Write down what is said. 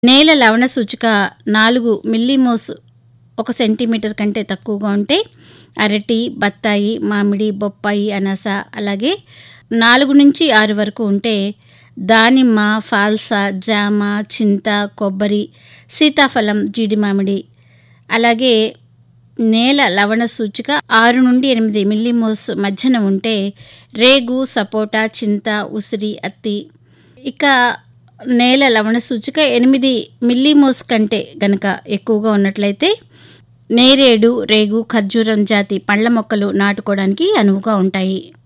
నేల లవణ సూచిక నాలుగు మిల్లీమోస్ ఒక సెంటీమీటర్ కంటే తక్కువగా ఉంటే అరటి బత్తాయి మామిడి బొప్పాయి అనాస అలాగే నాలుగు నుంచి ఆరు వరకు ఉంటే దానిమ్మ ఫాల్సా జామ చింత కొబ్బరి సీతాఫలం జీడి మామిడి అలాగే నేల లవణ సూచిక ఆరు నుండి ఎనిమిది మిల్లీమోస్ మధ్యన ఉంటే రేగు సపోటా చింత ఉసిరి అత్తి ఇక నేల లవణ సూచిక ఎనిమిది మిల్లీమోస్ కంటే గనక ఎక్కువగా ఉన్నట్లయితే నేరేడు రేగు ఖర్జూరం జాతి పండ్ల మొక్కలు నాటుకోవడానికి అనువుగా ఉంటాయి